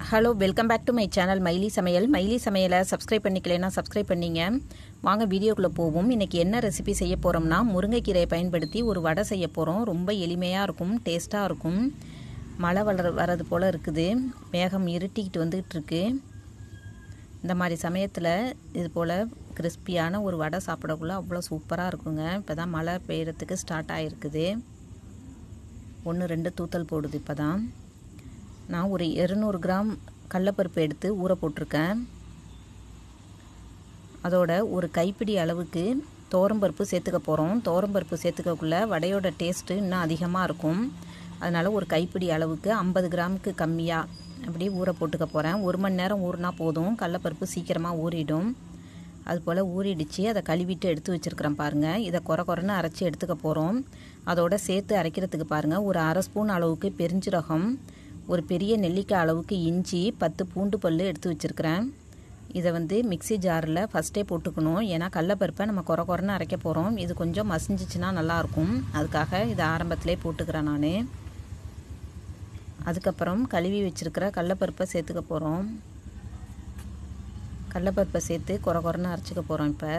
hello welcome back to my channel மைலி சமையல் மைலி சமையலை சப்ஸ்கிரைப் பண்ணிக்கலைன்னா சப்ஸ்கிரைப் பண்ணிங்க வாங்க வீடியோக்குள்ளே போவோம் இன்றைக்கி என்ன ரெசிபி செய்ய போகிறோம்னா முருங்கைக்கீரையை பயன்படுத்தி ஒரு வடை செய்ய போகிறோம் ரொம்ப எளிமையாக இருக்கும் டேஸ்ட்டாக இருக்கும் மழை வளர வர்றது போல் இருக்குது மேகம் இருட்டிக்கிட்டு வந்துகிட்டு இருக்கு இந்த மாதிரி சமயத்தில் இது போல் கிறிஸ்பியான ஒரு வடை சாப்பிடக்குள்ள அவ்வளோ சூப்பராக இருக்குங்க இப்போ தான் மழை பெய்யறதுக்கு ஸ்டார்ட் ஆகிருக்குது ஒன்று ரெண்டு தூத்தல் போடுது இப்போ தான் நான் ஒரு இரநூறு கிராம் கடலப்பருப்பு எடுத்து ஊற போட்டிருக்கேன் அதோட ஒரு கைப்பிடி அளவுக்கு தோரம்பருப்பு சேர்த்துக்க போகிறோம் தோரம்பருப்பு சேர்த்துக்கக்குள்ள வடையோட டேஸ்ட்டு இன்னும் அதிகமாக இருக்கும் அதனால் ஒரு கைப்பிடி அளவுக்கு ஐம்பது கிராமுக்கு கம்மியாக அப்படி ஊற போட்டுக்க போகிறேன் ஒரு மணி நேரம் ஊறினா போதும் கடலப்பருப்பு சீக்கிரமாக ஊறிடும் அது போல் ஊறிடுச்சு அதை கழுவிட்டு எடுத்து வச்சுருக்கிறேன் பாருங்கள் இதை குறை குறைன்னு அரைச்சி எடுத்துக்க போகிறோம் அதோட சேர்த்து அரைக்கிறதுக்கு பாருங்கள் ஒரு அரை ஸ்பூன் அளவுக்கு பெருஞ்சீரகம் ஒரு பெரிய நெல்லிக்காய் அளவுக்கு இஞ்சி பத்து பூண்டு பல் எடுத்து வச்சுருக்கிறேன் இதை வந்து மிக்சி ஜாரில் ஃபஸ்ட்டே போட்டுக்கணும் ஏன்னா கடலப்பருப்பை நம்ம குறை குறைன்னு அரைக்க போகிறோம் இது கொஞ்சம் மசிஞ்சிச்சின்னா நல்லாயிருக்கும் அதுக்காக இதை ஆரம்பத்திலே போட்டுக்கிறேன் நான் அதுக்கப்புறம் கழுவி வச்சுருக்கிற கடலப்பருப்பை சேர்த்துக்க போகிறோம் கடலப்பருப்பை சேர்த்து குறை குறைன்னு அரைச்சிக்க போகிறோம் இப்போ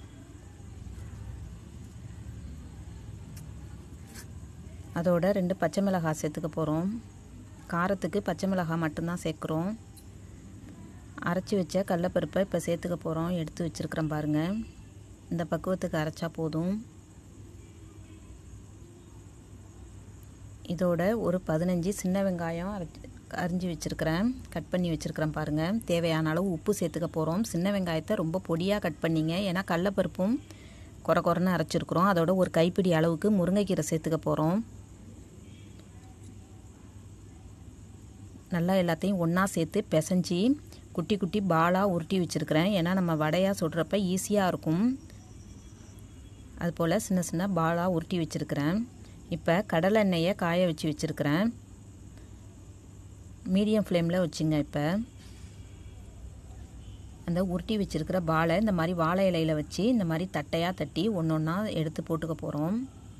அதோட ரெண்டு பச்சை மிளகாய் சேர்த்துக்க போகிறோம் காரத்துக்கு பச்சை மிளகாய் மட்டும்தான் சேர்க்குறோம் அரைச்சி வச்ச கடலப்பருப்பை இப்போ சேர்த்துக்க போகிறோம் எடுத்து வச்சுருக்கிறேன் பாருங்கள் இந்த பக்குவத்துக்கு அரைச்சா போதும் இதோட ஒரு பதினஞ்சு சின்ன வெங்காயம் அரைச்சி அரிஞ்சு வச்சுருக்கிறேன் கட் பண்ணி வச்சுருக்கிறேன் பாருங்கள் தேவையான அளவு உப்பு சேர்த்துக்க போகிறோம் சின்ன வெங்காயத்தை ரொம்ப பொடியாக கட் பண்ணிங்க ஏன்னா கடலப்பருப்பும் குறை குறைன்னு அரைச்சிருக்கிறோம் அதோட ஒரு கைப்பிடி அளவுக்கு முருங்கைக்கீரை சேர்த்துக்க போகிறோம் நல்லா எல்லாத்தையும் ஒன்றா சேர்த்து பிசைஞ்சி குட்டி குட்டி பாலாக உருட்டி வச்சுருக்கிறேன் ஏன்னா நம்ம வடையாக சுடுறப்ப ஈஸியாக இருக்கும் அதுபோல் சின்ன சின்ன பாலாக உருட்டி வச்சுருக்கிறேன் இப்போ கடலை எண்ணெயை காய வச்சு வச்சுருக்கிறேன் மீடியம் ஃப்ளேமில் வச்சுங்க இப்போ அந்த உருட்டி வச்சுருக்கிற பாலை இந்த மாதிரி வாழை இலையில் வச்சு இந்த மாதிரி தட்டையாக தட்டி ஒன்று ஒன்றா எடுத்து போட்டுக்க போகிறோம்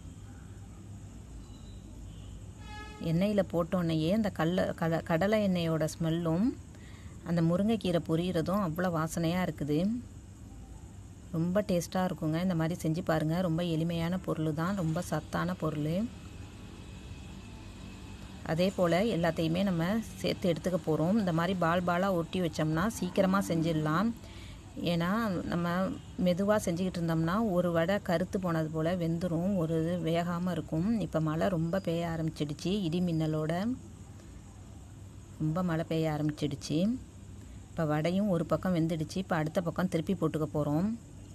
எண்ணெயில் போட்டோன்னையே அந்த கடல கட கடலை எண்ணெயோட ஸ்மெல்லும் அந்த முருங்கைக்கீரை பொரியிறதும் அவ்வளோ வாசனையாக இருக்குது ரொம்ப டேஸ்ட்டாக இருக்குங்க இந்த மாதிரி செஞ்சு பாருங்கள் ரொம்ப எளிமையான பொருள் தான் ரொம்ப சத்தான பொருள் அதே போல் எல்லாத்தையுமே நம்ம சேர்த்து எடுத்துக்க போகிறோம் இந்த மாதிரி பால் பாலாக ஒட்டி வச்சோம்னா சீக்கிரமாக செஞ்சிடலாம் ஏன்னா நம்ம மெதுவாக செஞ்சுக்கிட்டு இருந்தோம்னா ஒரு வடை கருத்து போனது போல் வெந்துடும் ஒரு இது வேகாமல் இருக்கும் இப்போ மழை ரொம்ப பெய்ய ஆரம்பிச்சிடுச்சு இடி மின்னலோட ரொம்ப மழை பெய்ய ஆரம்பிச்சிடுச்சு இப்போ வடையும் ஒரு பக்கம் வெந்துடுச்சு இப்போ அடுத்த பக்கம் திருப்பி போட்டுக்க போகிறோம்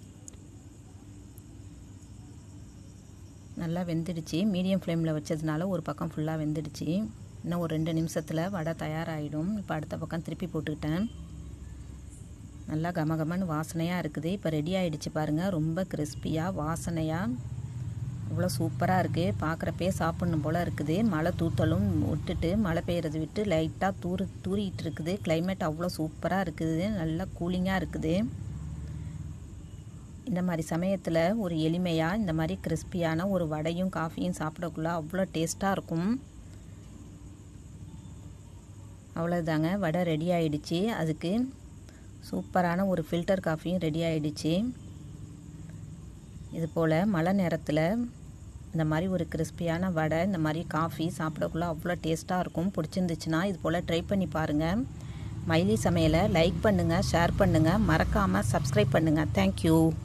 நல்லா வெந்துடுச்சு மீடியம் ஃப்ளேமில் வச்சதுனால ஒரு பக்கம் ஃபுல்லாக வெந்துடுச்சு இன்னும் ஒரு ரெண்டு நிமிஷத்தில் வடை தயாராகிடும் இப்போ அடுத்த பக்கம் திருப்பி போட்டுக்கிட்டேன் நல்லா கமகமன்னு வாசனையாக இருக்குது இப்போ ரெடி ஆகிடுச்சு பாருங்கள் ரொம்ப கிறிஸ்பியாக வாசனையாக அவ்வளோ சூப்பராக இருக்குது பார்க்குறப்பே சாப்பிட்ணும் போல் இருக்குது மழை தூத்தலும் விட்டுட்டு மழை பெய்யறது விட்டு லைட்டாக தூரு தூரிகிட்டு இருக்குது கிளைமேட் அவ்வளோ சூப்பராக இருக்குது நல்லா கூலிங்காக இருக்குது இந்த மாதிரி சமயத்தில் ஒரு எளிமையாக இந்த மாதிரி கிறிஸ்பியான ஒரு வடையும் காஃபியும் சாப்பிடக்குள்ள அவ்வளோ டேஸ்ட்டாக இருக்கும் அவ்வளோதாங்க வடை ரெடி ஆகிடுச்சு அதுக்கு சூப்பரான ஒரு ஃபில்டர் காஃபியும் ரெடி ஆகிடுச்சு இது போல் மழை நேரத்தில் இந்த மாதிரி ஒரு கிறிஸ்பியான வடை இந்த மாதிரி காஃபி சாப்பிடக்குள்ள அவ்வளோ டேஸ்ட்டாக இருக்கும் பிடிச்சிருந்துச்சுன்னா இது போல் ட்ரை பண்ணி பாருங்கள் மைலி சமையலை லைக் பண்ணுங்கள் ஷேர் பண்ணுங்கள் மறக்காமல் சப்ஸ்கிரைப் பண்ணுங்கள் தேங்க்யூ